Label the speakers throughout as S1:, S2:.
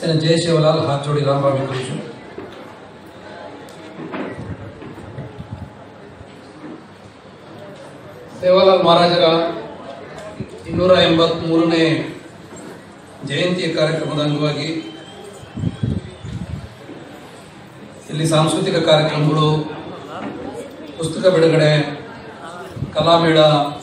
S1: श्री जय शिवलाल हाथ जोड़ी राम बाबी करू ಸೇವಾಲಾಲ್ ಮಹಾರಾಜರ ಇನ್ನೂರ ಎಂಬತ್ಮೂರನೇ ಜಯಂತಿಯ ಕಾರ್ಯಕ್ರಮದ ಅಂಗವಾಗಿ ಇಲ್ಲಿ ಸಾಂಸ್ಕೃತಿಕ ಕಾರ್ಯಕ್ರಮಗಳು ಪುಸ್ತಕ ಬಿಡುಗಡೆ ಕಲಾಮೇಳ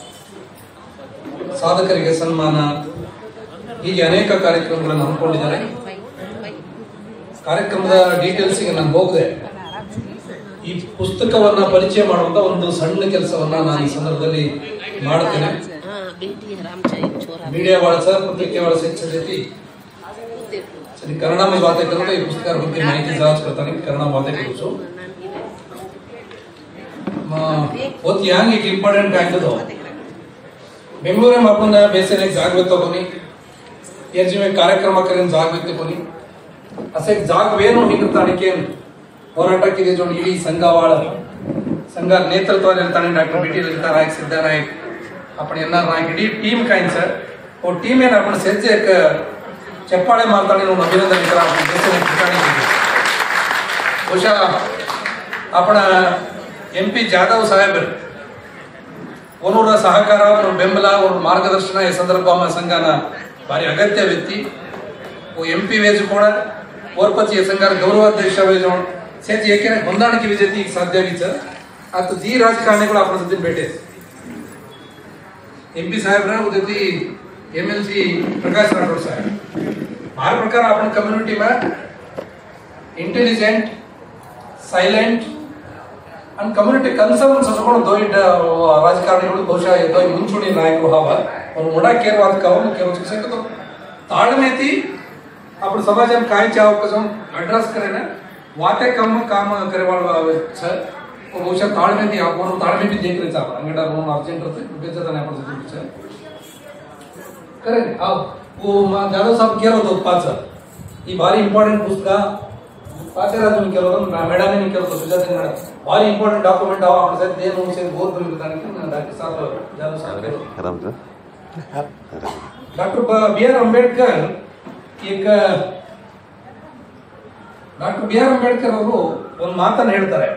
S1: ಸಾಧಕರಿಗೆ ಸನ್ಮಾನ ಹೀಗೆ ಅನೇಕ ಕಾರ್ಯಕ್ರಮಗಳನ್ನು ಹಮ್ಮಿಕೊಂಡಿದ್ದಾರೆ ಕಾರ್ಯಕ್ರಮದ ಡೀಟೇಲ್ಸ್ಗೆ ನಾನು ಹೋಗದೆ ಈ ಪುಸ್ತಕವನ್ನ ಪರಿಚಯ ಮಾಡುವಂತ ಒಂದು ಸಣ್ಣ ಕೆಲಸವನ್ನ ನಾನು ಈ ಸಂದರ್ಭದಲ್ಲಿ ಮಾಡುತ್ತೇನೆ
S2: हाँ बेटी है राम चाहिए छोरा
S1: मीडिया वाला सर पत्रिके वाला से अच्छे देती सर कन्नड़ में बातें करो तो ये पुस्तक ಬಗ್ಗೆ ಮಾಹಿತಿ ಜಾಂಚ್ करता नहीं कन्नड़ बातें करो सो बहुत यांग एक इंपॉर्टेंट काय तो ಬೆಂಗಳೂರೇ आपण बेसेने जाग वेतो कोणी याची मी कार्यक्रम करेन जाग वेते कोणी असे एक जाग वेनो निघता आणखी ಹೋರಾಟಕ್ಕಿದೆ ಜೋಡಿ ಇಡೀ ಸಂಘವಾಳ ಸಂಘ ನೇತೃತ್ವ ಹೇಳ್ತಾನೆ doctor B T Lalitha Naik Siddanayak आपण येणार नाही इडी टीम काय सर हो टीम आहे ना आपण सेचे एक चप्पाळे मारताना म्हणून अभिनंदन करा आपण देशाने ठिकाणी केले. ಬಹುಶಃ आपण ಎಂ ಪಿ ಜಾಧವ್ ಸಾಹೇಬರು ಅವರ ಸಹಕಾರ ಅವರ ಬೆಂಬಲ ಅವರ ಮಾರ್ಗದರ್ಶನ ಈ ಸಂದರ್ಭ ಸಂಘನ ಭಾರಿ ಅಗತ್ಯ ವ್ಯಕ್ತಿ ಎಂ ಪಿ ವೇಜ್ ಕೂಡ ಓರ್ಪತಿ ಸಂಘ ಗೌರವಾಧ್ಯಕ್ಷ ವೇಜ್ ಸೇತಿ ಏಕೆಂದ್ರೆ ಹೊಂದಾಣಿಕೆ ವಿಜೇತಿ ಈಗ ಸಾಧ್ಯ ಆಗಿತ್ತು ಆತ ಜಿ ರಾಜಕಾರಣಿಗಳು आपण ಜೊತೆ ಭೇಟಿ एम पी साहेब उद्या ती M L C Prakash Rathod साहेब माझ्या प्रकार आपण कम्युनिटी में इंटेलिजेंट सायलेंट आणि कम्युनिटी ಕನ್ಸರ್ನ್ಸ್ ಹಚ್ಕೊಂಡು ದೊಡ್ಡ ರಾಜಕಾರಣಿಗಳು ಬಹುಶಃ ಎದ್ದೋ ಮುಂಚೂಣಿ ನಾಯಕರು ಹಾವ ಅವ್ರು ಮುಡಾ ಕೇರ್ವಾದ ಕಾವು ಕೆಲವು ಶಿಕ್ಷಕರು ताळमेती आपण समाजात काय चाव कसं अड्रेस करे ना वाटे कम काम करे वाळ छ ಬಹುಶಃ ತಾಳ್ಮೆತಿ आपण ताळमेती देखील चाव अंगडा म्हणून अर्जंट होते बेचताने आपण छ करे हा वो मा जाधव साहेब केलं होतं पाच ही भारी इंपॉर्टंट पुस्तक ಪಾಚರಾಜು ಕೆಲವರು ಮೇಡಮ್ ಕೆಲವರು ಸುಜಾತ ಮೇಡಮ್ ಭಾರಿ ಇಂಪಾರ್ಟೆಂಟ್ ಡಾಕ್ಯುಮೆಂಟ್ ಅವ ಅವನ ಸರಿ ಏನು ಸೇರಿ ಬೋರ್ ಬಂದಿದ್ದಾನೆ ಡಾಕ್ಟರ್ ಸಾಹೇಬ್ ಜಾಧವ್ ಸಾಹೇಬ್
S3: आराम से
S1: डॉक्टर बी आर अंबेडकर एक ಡಾಕ್ಟರ್ ಬಿ ಆರ್ ಅಂಬೇಡ್ಕರ್ ಅವರು ಒಂದು ಮಾತನ್ನು ಹೇಳ್ತಾರೆ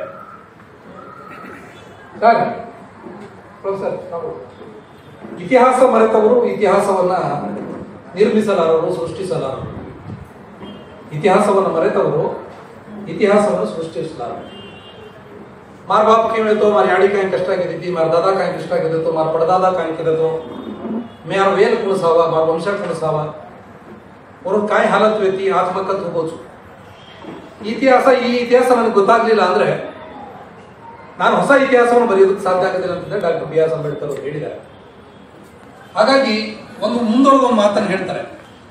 S1: ಸರ್ ಪ್ರೊಫೆಸರ್ ತಾವು. ಇತಿಹಾಸ ಮರೆತವರು ಇತಿಹಾಸವನ್ನ ನಿರ್ಮಿಸಲಾರರು ಸೃಷ್ಟಿಸಲಾರರು ಇತಿಹಾಸವನ್ನು ಮರೆತವರು ಇತಿಹಾಸವನ್ನು ಸೃಷ್ಟಿಸಲಾರರು मार बाप क्यों तो मारी आड़ी काय कष्ट आगे थी मार दादा काय कष्ट आगे तो मार पड़दादा काय केले तो मार वेल कुण सावा मार वंश कुण सावा और काय हालत ವ್ಯಕ್ತಿ ಆತ್ಮಕತ್ ಹೋಗೋದು ಇತಿಹಾಸ ಈ ಇತಿಹಾಸ ನನಗೆ ಗೊತ್ತಾಗ್ಲಿಲ್ಲ ಅಂದ್ರೆ ನಾನು ಹೊಸ ಇತಿಹಾಸವನ್ನು ಬರೆಯೋದಕ್ಕೆ ಸಾಧ್ಯ ಆಗೋದಿಲ್ಲ ಅಂತ ಡಾಕ್ಟರ್ ಬಿ ಆರ್ ಅಂಬೇಡ್ಕರ್ ಅವರು ಹೇಳಿದ್ದಾರೆ ಹಾಗಾಗಿ ಒಂದು ಮುಂದೊಳಗ ಒಂದು ಮಾತನ್ನು ಹೇಳ್ತಾರೆ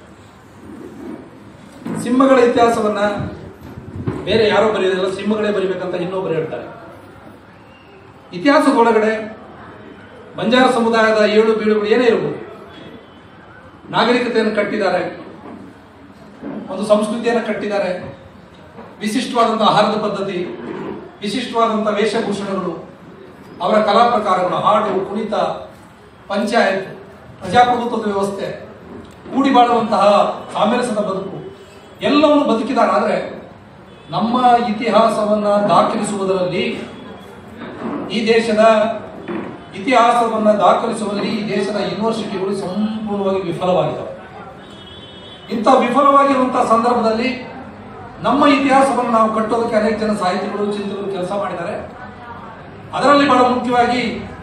S1: ಸಿಂಹಗಳ ಇತಿಹಾಸವನ್ನ ಬೇರೆ ಯಾರೋ ಬರೆಯೋದಿಲ್ಲ ಸಿಂಹಗಳೇ ಬರಿಬೇಕಂತ ಇನ್ನೊಬ್ಬರು ಹೇಳ್ತಾರೆ ಇತಿಹಾಸದೊಳಗಡೆ ಬಂಜಾರ ಸಮುದಾಯದ ಏಳು ಬೀಳುಗಳು ಏನೇ ಇರಬಹುದು ನಾಗರಿಕತೆಯನ್ನು ಕಟ್ಟಿದ್ದಾರೆ ಒಂದು ಸಂಸ್ಕೃತಿಯನ್ನು ಕಟ್ಟಿದ್ದಾರೆ ವಿಶಿಷ್ಟವಾದಂತಹ ಆಹಾರದ ಪದ್ಧತಿ ವಿಶಿಷ್ಟವಾದಂತಹ ವೇಷಭೂಷಣಗಳು ಅವರ ಕಲಾ ಪ್ರಕಾರಗಳು ಹಾಡು ಕುಣಿತ ಪಂಚಾಯತ್ ಪ್ರಜಾಪ್ರಭುತ್ವದ ವ್ಯವಸ್ಥೆ ಕೂಡಿ ಬಾಳುವಂತಹ ಸಾಮರಸ್ಯದ ಬದುಕು ಎಲ್ಲವನ್ನು ಬದುಕಿದ್ದಾರೆ ಆದರೆ ನಮ್ಮ ಇತಿಹಾಸವನ್ನ ದಾಖಲಿಸುವುದರಲ್ಲಿ ಈ ದೇಶದ ಇತಿಹಾಸವನ್ನ ದಾಖಲಿಸುವಲ್ಲಿ ಈ ದೇಶದ ಯೂನಿವರ್ಸಿಟಿಗಳು ಸಂಪೂರ್ಣವಾಗಿ ವಿಫಲವಾಗಿದ್ದಾವೆ ಇಂಥ ವಿಫಲವಾಗಿರುವಂತಹ ಸಂದರ್ಭದಲ್ಲಿ ನಮ್ಮ ಇತಿಹಾಸವನ್ನು ನಾವು ಕಟ್ಟೋದಕ್ಕೆ ಅನೇಕ ಜನ ಸಾಹಿತಿಗಳು ಚಿಂತಕರು ಕೆಲಸ ಮಾಡಿದ್ದಾರೆ ಅದರಲ್ಲಿ ಬಹಳ ಮುಖ್ಯವಾಗಿ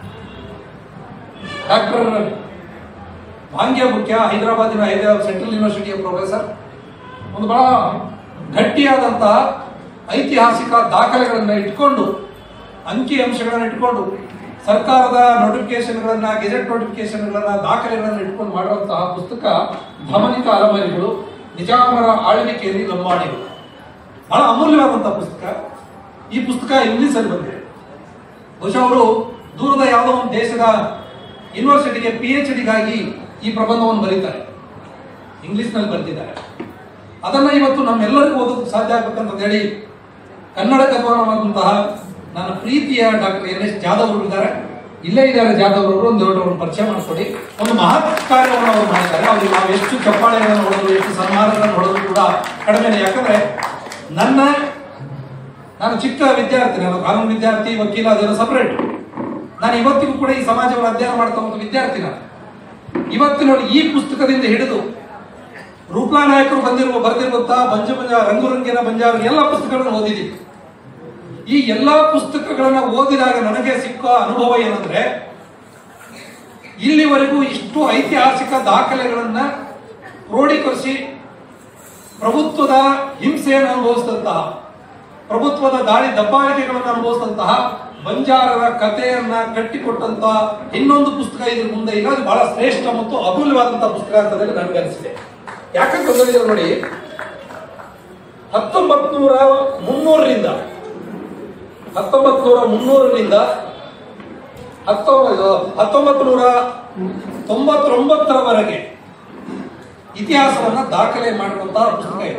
S1: ಡಾಕ್ಟರ್ ಭಾಂಗ್ಯ ಮುಖ್ಯ ಹೈದರಾಬಾದಿನ ಹೈದರಾಬಾದ್ ಸೆಂಟ್ರಲ್ ಯೂನಿವರ್ಸಿಟಿಯ ಪ್ರೊಫೆಸರ್ ಒಂದು ಬಹಳ ಗಟ್ಟಿಯಾದಂತಹ ಐತಿಹಾಸಿಕ ದಾಖಲೆಗಳನ್ನ ಇಟ್ಕೊಂಡು ಅಂಕಿ ಅಂಶಗಳನ್ನ ಇಟ್ಕೊಂಡು ಸರ್ಕಾರದ ನೋಟಿಫಿಕೇಶನ್ಗಳನ್ನ ಗೆಜೆಟ್ ನೋಟಿಫಿಕೇಶನ್ಗಳನ್ನ ದಾಖಲೆಗಳನ್ನ ಇಟ್ಕೊಂಡು ಮಾಡುವಂತಹ ಪುಸ್ತಕ ಧಮನಿಕ ಅಲಮರಿಗಳು ನಿಜಾಮರ ಆಳ್ವಿಕೆಯಲ್ಲಿ ಲಂಬಾಣಿಗಳು ಬಹಳ ಅಮೂಲ್ಯವಾದಂತಹ ಪುಸ್ತಕ ಈ ಪುಸ್ತಕ ಇಂಗ್ಲಿಷ್ ಅಲ್ಲಿ ಬಂದಿದೆ ಬಹುಶಃ ಅವರು ದೂರದ ಯಾವುದೋ ಒಂದು ದೇಶದ ಯೂನಿವರ್ಸಿಟಿಗೆ ಪಿ ಎಚ್ ಡಿಗಾಗಿ ಈ ಪ್ರಬಂಧವನ್ನು ಬರೀತಾರೆ ಇಂಗ್ಲಿಷ್ನಲ್ಲಿ ಬರೆದಿದ್ದಾರೆ ಅದನ್ನ ಇವತ್ತು ನಮ್ಮೆಲ್ಲರಿಗೂ ಓದೋದಕ್ಕೆ ಸಾಧ್ಯ ಆಗ್ಬೇಕಂತ ಹೇಳಿ ಕನ್ನಡ ಕಥನವಾದಂತಹ ನನ್ನ ಪ್ರೀತಿಯ ಡಾಕ್ಟರ್ ಎನ್ ಎಸ್ ಜಾಧವ್ ಅವರು ಇದ್ದಾರೆ ಇಲ್ಲೇ ಇದ್ದಾರೆ ಜಾಧವ್ ಅವರು ಒಂದು ದೊಡ್ಡ ಅವ್ರನ್ನ ಪರಿಚಯ ಮಾಡಿಕೊಡಿ ಒಂದು ಮಹತ್ ಕಾರ್ಯವನ್ನು ಅವರು ಮಾಡ್ತಾರೆ ಅವ್ರಿಗೆ ನಾವು ಎಷ್ಟು ಚಪ್ಪಾಳೆಗಳನ್ನು ಹೊಡೆದ್ರು ಎಷ್ಟು ಸನ್ಮಾನಗಳನ್ನು ಹೊಡೆದ್ರು ಕೂಡ ಕಡಿಮೆನೆ ಯಾಕಂದ್ರೆ ನನ್ನ ನಾನು ಚಿಕ್ಕ ವಿದ್ಯಾರ್ಥಿ ನಾನು ಕಾನೂನು ವಿದ್ಯಾರ್ಥಿ ವಕೀಲ ಅದೆಲ್ಲ ಸಪರೇಟ್ ನಾನು ಇವತ್ತಿಗೂ ಕೂಡ ಈ ಸಮಾಜವನ್ನು ಅಧ್ಯಯನ ಮಾಡ್ತಾ ಒಂದು ವಿದ್ಯಾರ್ಥಿ ನಾನು ಇವತ್ತಿನ ಈ ಪುಸ್ತಕದಿಂದ ಹಿಡಿದು ರೂಪಾ ನಾಯಕರು ಬಂದಿರುವ ಬರೆದಿರುವಂತಹ ಬಂಜ ಬಂಜ ರಂಗುರಂಗಿನ ಬಂಜಾರ ಎಲ್ಲ ಪುಸ್ತಕಗಳನ್ನು ಓದಿದ್ದೀನಿ ಈ ಎಲ್ಲಾ ಪುಸ್ತಕಗಳನ್ನ ಓದಿದಾಗ ನನಗೆ ಸಿಕ್ಕ ಅನುಭವ ಏನಂದ್ರೆ ಇಲ್ಲಿವರೆಗೂ ಇಷ್ಟು ಐತಿಹಾಸಿಕ ದಾಖಲೆಗಳನ್ನ ಕ್ರೋಢೀಕರಿಸಿ ಪ್ರಭುತ್ವದ ಹಿಂಸೆಯನ್ನು ಅನುಭವಿಸಿದಂತಹ ಪ್ರಭುತ್ವದ ದಾಳಿ ದಬ್ಬಾಳಿಕೆಗಳನ್ನು ಅನುಭವಿಸಿದಂತಹ ಬಂಜಾರರ ಕಥೆಯನ್ನ ಕಟ್ಟಿಕೊಟ್ಟಂತಹ ಇನ್ನೊಂದು ಪುಸ್ತಕ ಇದ್ರ ಮುಂದೆ ಇಲ್ಲ ಅದು ಬಹಳ ಶ್ರೇಷ್ಠ ಮತ್ತು ಅಮೂಲ್ಯವಾದಂತಹ ಪುಸ್ತಕ ಅಂತ ಹೇಳಿ ನನಗೆ ಅನಿಸಿದೆ ಯಾಕಂತ ಹೇಳಿದ್ರೆ ನೋಡಿ ಹತ್ತೊಂಬತ್ ನೂರ ಮುನ್ನೂರರಿಂದ ಹತ್ತೊಂಬತ್ ನೂರ ಮುನ್ನೂರರಿಂದ ಹತ್ತೊಂಬತ್ತು ಹತ್ತೊಂಬತ್ತು ನೂರ ತೊಂಬತ್ತೊಂಬತ್ತರವರೆಗೆ ಇತಿಹಾಸವನ್ನ ದಾಖಲೆ ಮಾಡುವಂತಹ ಪುಸ್ತಕ ಇದು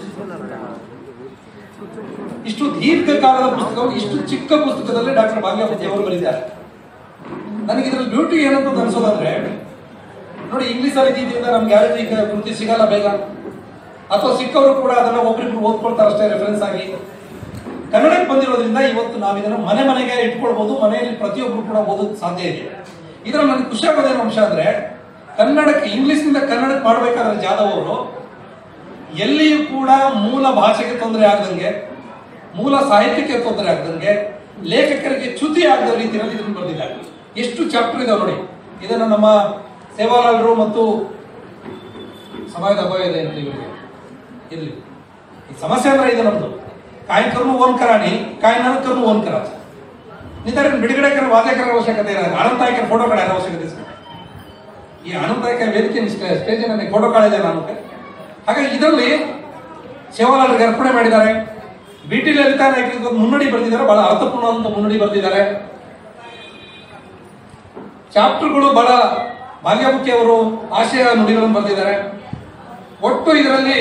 S1: ಇಷ್ಟು ದೀರ್ಘಕಾಲದ ಪುಸ್ತಕವನ್ನು ಇಷ್ಟು ಚಿಕ್ಕ ಪುಸ್ತಕದಲ್ಲಿ ಡಾಕ್ಟರ್ ಭಾಗ್ಯಪತಿ ಅವರು ಬರೆದಿದ್ದಾರೆ ನನಗೆ ಇದ್ರಲ್ಲಿ ಬ್ಯೂಟಿ ಏನಂತ ಅನ್ಸೋದಂದ್ರೆ ನೋಡಿ ಇಂಗ್ಲಿಷ್ ಅಲ್ಲಿ ಇದ್ದಿದ್ದರಿಂದ ನಮ್ಗೆ ಯಾರು ಈಗ ಕೃತಿ ಸಿಗಲ್ಲ ಬೇಗ ಅಥವಾ ಸಿಕ್ಕವರು ಕೂಡ ಅದನ್ನ ಒಬ್ರಿಬ್ರು ಓದ್ಕೊಳ್ತಾರೆ ಅಷ್ಟೇ ರೆಫರೆನ್ಸ್ ಆಗಿ ಕನ್ನಡಕ್ಕೆ ಬಂದಿರೋದ್ರಿಂದ ಇವತ್ತು ನಾವು ಇದನ್ನು ಮನೆ ಮನೆಗೆ ಇಟ್ಕೊಳ್ಬಹುದು ಮನೆಯಲ್ಲಿ ಪ್ರತಿಯೊಬ್ಬರು ಕೂಡ ಓದೋದು ಸಾಧ್ಯ ಇದೆ ಇದರಲ್ಲಿ ನನಗೆ ಖುಷಿ ಆಗೋದೇನು ಅಂಶ ಅಂದ್ರೆ ಕನ್ನಡಕ್ಕೆ ಇಂಗ್ಲಿಷ್ನಿಂದ ಕನ್ನಡಕ್ಕೆ ಮಾಡಬೇಕಾದ್ರೆ ಜಾದವ್ ಅವರು ಎಲ್ಲಿಯೂ ಕೂಡ ಮೂಲ ಭಾಷೆಗೆ ತೊಂದರೆ ಆಗದಂಗೆ ಮೂಲ ಸಾಹಿತ್ಯಕ್ಕೆ ತೊಂದರೆ ಆಗದಂಗೆ ಲೇಖಕರಿಗೆ ಚ್ಯುತಿ ಆಗದ ರೀತಿಯಲ್ಲಿ ಇದನ್ನು ಬರೆದಿದ್ದಾರೆ ಎಷ್ಟು ಚಾಪ್ಟರ್ ಇದಾವೆ ನೋಡಿ ಇದನ್ನು ನಮ್ಮ ಸೇವಾಲಾಲರು ಮತ್ತು ಸಮಾಜದ ಅಭಾವ ಇದೆ ಅಂತ ಇವರಿಗೆ ಇರಲಿ ಈ ಸಮಸ್ಯೆ ಅಂದ್ರೆ ಇದೆ ನಮ್ದು ಕಾಯಕರ್ನು ಓನ್ ಕರಾಣಿ ಕಾಯನಕರ್ನು ಓನ್ ಕರ ನಿಂತರ ಬಿಡುಗಡೆಕರ ವಾದಕರ ಅವಶ್ಯಕತೆ ಇಲ್ಲ ಆನಂದಾಯಕರ ಫೋಟೋ ಕಾಡ ಅವಶ್ಯಕತೆ ಇಲ್ಲ. ಈ ಆನಂದಾಯಕ ವೇದಿಕೆ ಸ್ಟೇಜ್ ನನಗೆ ಫೋಟೋ ಕಾಡಿದೆ ನಾನು ಹಾಗಾಗಿ ಇದರಲ್ಲಿ ಸೇವಾಲಾಲರಿಗೆ ಅರ್ಪಣೆ ಮಾಡಿದ್ದಾರೆ ಬಿ ಟಿ ಲಲಿತಾ ನಾಯಕರಿಗೆ ಒಂದು ಮುನ್ನಡಿ ಬರೆದಿದ್ದಾರೆ ಬಹಳ ಅರ್ಥಪೂರ್ಣವಾದಂತ ಮುನ್ನಡಿ ಬರೆದಿದ್ದಾರೆ ಚಾಪ್ಟರ್ಗಳು ಬಹಳ ಭಾಗ್ಯಮುಖಿ ಅವರು ಆಶಯ ನುಡಿಗಳನ್ನು ಬರೆದಿದ್ದಾರೆ ಒಟ್ಟು ಇದರಲ್ಲಿ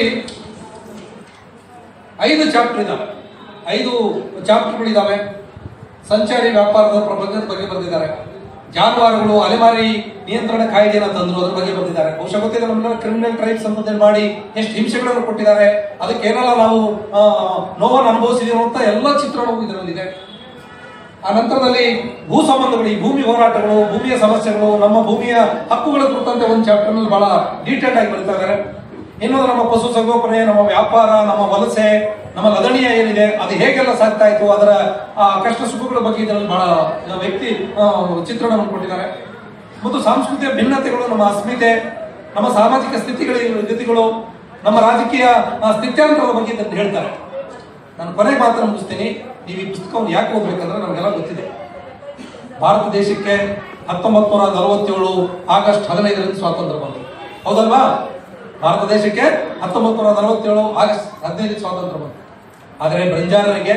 S1: ಐದು ಚಾಪ್ಟರ್ ಇದಾವೆ ಐದು ಚಾಪ್ಟರ್ಗಳಿದಾವೆ ಸಂಚಾರಿ ವ್ಯಾಪಾರದ ಪ್ರಪಂಚದ ಬಗ್ಗೆ ಬರೆದಿದ್ದಾರೆ ಜಾನುವಾರುಗಳು ಅಲೆಮಾರಿ ನಿಯಂತ್ರಣ ಕಾಯ್ದೆಯನ್ನು ತಂದ್ರು ಅದ್ರ ಬಗ್ಗೆ ಬರೆದಿದ್ದಾರೆ ಬಹುಶಃ ಗೊತ್ತಿದೆ ನಮ್ಮೆಲ್ಲ ಕ್ರಿಮಿನಲ್ ಟ್ರೈಬ್ಸ್ ಅಂತ ಮಾಡಿ ಎಷ್ಟು ಹಿಂಸೆಗಳನ್ನು ಕೊಟ್ಟಿದ್ದಾರೆ ಅದಕ್ಕೆ ಏನೆಲ್ಲ ನಾವು ಆ, ನೋವನ್ನು ಅನುಭವಿಸಿದೀವಿ ಅಂತ ಎಲ್ಲ ಚಿತ್ರಣವು ಇದರಲ್ಲಿದೆ ಆ ನಂತರದಲ್ಲಿ ಭೂ ಸಂಬಂಧಗಳು ಈ ಭೂಮಿ ಹೋರಾಟಗಳು ಭೂಮಿಯ ಸಮಸ್ಯೆಗಳು ನಮ್ಮ ಭೂಮಿಯ ಹಕ್ಕುಗಳ ಕುರಿತಂತೆ ಒಂದು ಚಾಪ್ಟರ್ ನಲ್ಲಿ ಬಹಳ ಡೀಟೇಲ್ ಆಗಿ ಬರೀತಾ ಇದ್ದಾರೆ ಇನ್ನೊಂದು ನಮ್ಮ ಪಶು ಸಂಗೋಪನೆ ನಮ್ಮ ವ್ಯಾಪಾರ ನಮ್ಮ ವಲಸೆ ನಮ್ಮ ಲದಣೀಯ ಏನಿದೆ ಅದು ಹೇಗೆಲ್ಲ ಸಾಗ್ತಾ ಇತ್ತು ಅದರ ಆ, ಕಷ್ಟ ಸುಖಗಳ ಬಗ್ಗೆ ಇದರಲ್ಲಿ ಬಹಳ ಆ, ವ್ಯಕ್ತಿ ಆ, ಚಿತ್ರಣವನ್ನು ಕೊಟ್ಟಿದ್ದಾರೆ ಮತ್ತು ಸಾಂಸ್ಕೃತಿಕ ಭಿನ್ನತೆಗಳು ನಮ್ಮ ಅಸ್ಮಿತೆ ನಮ್ಮ ಸಾಮಾಜಿಕ ಸ್ಥಿತಿಗಳ ಸ್ಥಿತಿಗಳು ನಮ್ಮ ರಾಜಕೀಯ ಆ, ಸ್ಥಿತ್ಯಾಂತರದ ಬಗ್ಗೆ ಇದನ್ನು ಹೇಳ್ತಾರೆ ನಾನು ಕೊನೆಗೆ ಮಾತ್ರ ಮುಗಿಸ್ತೀನಿ ನೀವು ಈ ಪುಸ್ತಕವನ್ನು ಯಾಕೆ ಓದ್ಬೇಕಂದ್ರೆ ನಮಗೆಲ್ಲ ಗೊತ್ತಿದೆ ಭಾರತ ದೇಶಕ್ಕೆ ಹತ್ತೊಂಬತ್ತು ನೂರ ನಲವತ್ತೇಳು ಆಗಸ್ಟ್ ಹದಿನೈದರಿಂದ ಸ್ವಾತಂತ್ರ್ಯ ಬಂತು ಹೌದಲ್ವಾ ಭಾರತ ದೇಶಕ್ಕೆ ಹತ್ತೊಂಬತ್ತು ನೂರ ನಲವತ್ತೇಳು ಆಗಸ್ಟ್ ಹದಿನೈದು ಸ್ವಾತಂತ್ರ್ಯ ಬಂತು ಆದರೆ ಬಂಜಾರರಿಗೆ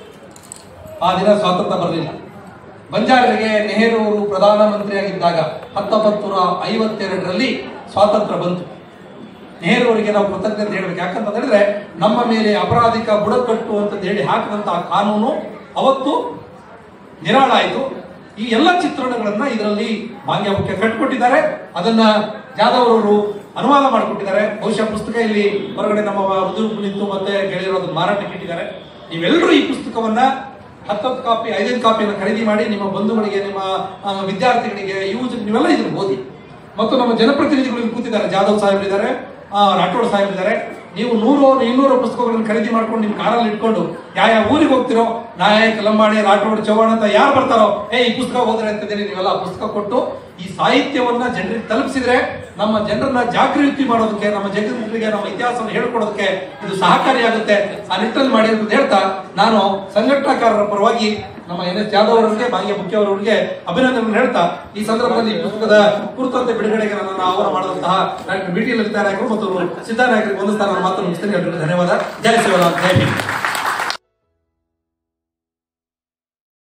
S1: ಆ ದಿನ ಸ್ವಾತಂತ್ರ್ಯ ಬರಲಿಲ್ಲ ಬಂಜಾರರಿಗೆ ನೆಹರು ಅವರು ಪ್ರಧಾನಮಂತ್ರಿಯಾಗಿದ್ದಾಗ ಹತ್ತೊಂಬತ್ತು ನೂರ ಐವತ್ತೆರಡರಲ್ಲಿ ಸ್ವಾತಂತ್ರ್ಯ ಬಂತು ನೆಹರು ಅವರಿಗೆ ನಾವು ಕೃತಜ್ಞತೆ ಹೇಳ್ಬೇಕು ಯಾಕಂತ ಹೇಳಿದ್ರೆ ನಮ್ಮ ಮೇಲೆ ಅಪರಾಧಿಕ ಬುಡಕಟ್ಟು ಅಂತ ಹೇಳಿ ಹಾಕಿದಂತಹ ಕಾನೂನು ಅವತ್ತು ನಿರಾಳಾಯಿತು ಈ ಎಲ್ಲ ಚಿತ್ರಣಗಳನ್ನ ಇದರಲ್ಲಿ ಭಾಗ್ಯ ಮುಖ್ಯ ಕಟ್ಟಿಕೊಟ್ಟಿದ್ದಾರೆ ಅದನ್ನ ಜಾಧವ್ ಅವರು ಅನುವಾದ ಮಾಡಿಕೊಟ್ಟಿದ್ದಾರೆ ಬಹುಶಃ ಪುಸ್ತಕ ಇಲ್ಲಿ ಹೊರಗಡೆ ನಮ್ಮ ಉದುರು ನಿಂತು ಮತ್ತೆ ಗೆಳೆಯರು ಅದನ್ನ ಮಾರಾಟಕ್ಕೆ ಇಟ್ಟಿದ್ದಾರೆ ನೀವೆಲ್ಲರೂ ಈ ಪುಸ್ತಕವನ್ನ ಹತ್ತತ್ತು ಕಾಪಿ ಐದೈದು ಕಾಪಿಯನ್ನು ಖರೀದಿ ಮಾಡಿ ನಿಮ್ಮ ಬಂಧುಗಳಿಗೆ ನಿಮ್ಮ ಆ, ವಿದ್ಯಾರ್ಥಿಗಳಿಗೆ ಯೂಸ್ ನೀವೆಲ್ಲ ಇದನ್ನು ಓದಿ ಮತ್ತು ನಮ್ಮ ಜನಪ್ರತಿನಿಧಿಗಳು ಇಲ್ಲಿ ಕೂತಿದ್ದಾರೆ ಜಾಧವ್ ಸಾಹೇಬರಿದ್ದಾರೆ ಆ, ರಾಠೋಡ್ ಸಾಹೇಬರಿದ್ದಾರೆ ನೀವು ನೂರು ಇನ್ನೂರು ಪುಸ್ತಕಗಳನ್ನು ಖರೀದಿ ಮಾಡ್ಕೊಂಡು ನಿಮ್ಮ ಕಾರಲ್ಲಿ ಇಟ್ಕೊಂಡು ಯಾವ ಯಾವ ಊರಿಗೆ ಹೋಗ್ತಿರೋ ನಾಯಕ್ ಲಂಬಾಣಿ ರಾಠೋಡ್ ಚೌಹಾಣ್ ಅಂತ ಯಾರು ಬರ್ತಾರೋ ಏ ಈ ಪುಸ್ತಕ ಓದ್ರೆ ಅಂತಿದ್ದೀರಿ ನೀವೆಲ್ಲ ಆ ಪುಸ್ತಕ ಕೊಟ್ಟು ಈ ಸಾಹಿತ್ಯವನ್ನ ಜನರಿಗೆ ತಲುಪಿಸಿದ್ರೆ ನಮ್ಮ ಜನರನ್ನ ಜಾಗೃತಿ ಮಾಡೋದಕ್ಕೆ ನಮ್ಮ ಜನರಿಗೆ ನಮ್ಮ ಇತಿಹಾಸವನ್ನು ಹೇಳ್ಕೊಡೋದಕ್ಕೆ ಇದು ಸಹಕಾರಿಯಾಗುತ್ತೆ ಆ ನಿಟ್ಟಿನಲ್ಲಿ ಮಾಡಿ ಅಂತ ಹೇಳ್ತಾ ನಾನು ಸಂಘಟನಾಕಾರರ ಪರವಾಗಿ ನಮ್ಮ ಎನ್ ಎಸ್ ಜಾಧವ್ ಅವರಿಗೆ ಭಾಗ್ಯ ಮುಖ್ಯ ಅವರಿಗೆ ಅಭಿನಂದನೆ ಹೇಳ್ತಾ ಈ ಸಂದರ್ಭದಲ್ಲಿ ಈ ಪುಸ್ತಕದ ಕುರಿತಂತೆ ಬಿಡುಗಡೆಗೆ ನನ್ನನ್ನು ಆಹ್ವಾನ ಮಾಡಿದಂತಹ ಡಾಕ್ಟರ್ ಬಿ ಟಿ ಲಲಿತಾ ನಾಯಕರು ಮತ್ತು ಸಿದ್ದಾ ನಾಯಕರಿಗೆ ಒಂದು ಸ್ಥಾನ ಮಾತು ಮುಗಿಸ್ತೇನೆ ಎಲ್ರಿಗೂ ಧನ್ಯವಾದ ಜಯ ಶಿವರಾಮ್ ಜಯ ಭೀಮ್